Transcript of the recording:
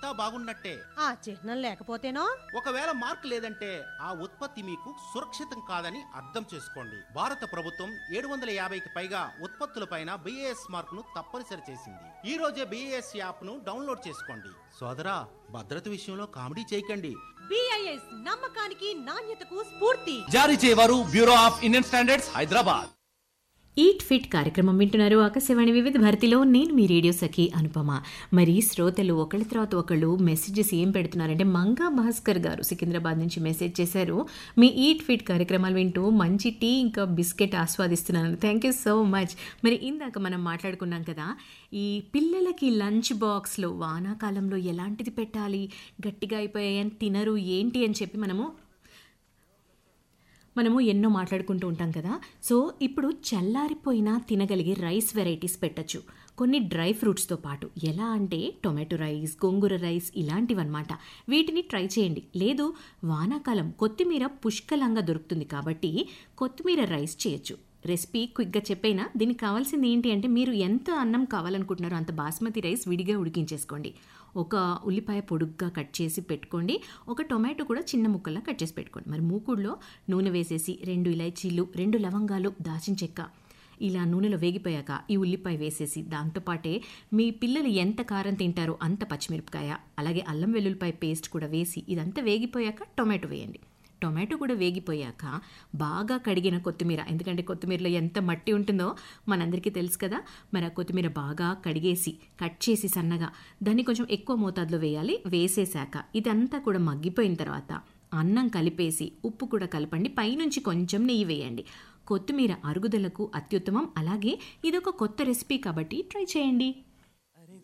బాగున్నట్టే ఆ చిహ్నం లేకపోతేనో ఒకవేళ మార్క్ లేదంటే ఆ ఉత్పత్తి మీకు సురక్షితం కాదని అర్థం చేసుకోండి భారత ప్రభుత్వం ఏడు వందల యాభైకి పైగా ఉత్పత్తులపైన బిఏఎస్ మార్క్ ను తప్పనిసరి చేసింది ఈ రోజే బిఏఎస్ యాప్ ను డౌన్లోడ్ చేసుకోండి సోదరా భద్రత విషయంలో కామెడీ చేయకండి బిఐఎస్ నమ్మకానికి నాణ్యతకు స్ఫూర్తి జారీ చేయవారు bureau of Indian standards Hyderabad eat fit కార్యక్రమం వింటున్నారు ఆకాశవాణి వివిధ భారతిలో నేను మీ రేడియో సఖి అనుపమ మరి శ్రోతలు ఒకళ్ళ తర్వాత ఒకళ్ళు మెసేజెస్ ఏం పెడుతున్నారంటే మంగా భాస్కర్ గారు సికింద్రాబాద్ నుంచి మెసేజ్ చేశారు మీ ఈట్ ఫిట్ కార్యక్రమాలు వింటూ మంచి టీ ఇంకా బిస్కెట్ ఆస్వాదిస్తున్నాను థ్యాంక్ యూ సో మచ్ మరి ఇందాక మనం మాట్లాడుకున్నాం కదా ఈ పిల్లలకి లంచ్ బాక్స్లో వానాకాలంలో ఎలాంటిది పెట్టాలి గట్టిగా అయిపోయాయని తినరు ఏంటి అని చెప్పి మనము మనము ఎన్నో మాట్లాడుకుంటూ ఉంటాం కదా సో ఇప్పుడు చల్లారిపోయినా తినగలిగే రైస్ వెరైటీస్ పెట్టచ్చు కొన్ని డ్రై ఫ్రూట్స్తో పాటు ఎలా అంటే టొమాటో రైస్ గోంగూర రైస్ ఇలాంటివన్నమాట వీటిని ట్రై చేయండి లేదు వానాకాలం కొత్తిమీర పుష్కలంగా దొరుకుతుంది కాబట్టి కొత్తిమీర రైస్ చేయొచ్చు రెసిపీ క్విక్గా చెప్పైనా దీనికి కావాల్సింది ఏంటి అంటే మీరు ఎంత అన్నం కావాలనుకుంటున్నారో అంత బాస్మతి రైస్ విడిగా ఉడికించేసుకోండి ఒక ఉల్లిపాయ పొడుగ్గా కట్ చేసి పెట్టుకోండి ఒక టొమాటో కూడా చిన్న ముక్కల్లా కట్ చేసి పెట్టుకోండి మరి మూకుడులో నూనె వేసేసి రెండు ఇలైచీలు రెండు లవంగాలు దాచిన చెక్క ఇలా నూనెలో వేగిపోయాక ఈ ఉల్లిపాయ వేసేసి దాంతోపాటే మీ పిల్లలు ఎంత కారం తింటారో అంత పచ్చిమిరపకాయ అలాగే అల్లం వెల్లుల్లిపాయ పేస్ట్ కూడా వేసి ఇదంతా వేగిపోయాక టొమాటో వేయండి టొమాటో కూడా వేగిపోయాక బాగా కడిగిన కొత్తిమీర ఎందుకంటే కొత్తిమీరలో ఎంత మట్టి ఉంటుందో మనందరికీ తెలుసు కదా మరి ఆ కొత్తిమీర బాగా కడిగేసి కట్ చేసి సన్నగా దాన్ని కొంచెం ఎక్కువ మోతాదులో వేయాలి వేసేసాక ఇదంతా కూడా మగ్గిపోయిన తర్వాత అన్నం కలిపేసి ఉప్పు కూడా కలపండి పైనుంచి కొంచెం నెయ్యి వేయండి కొత్తిమీర అరుగుదలకు అత్యుత్తమం అలాగే ఇదొక కొత్త రెసిపీ కాబట్టి ట్రై చేయండి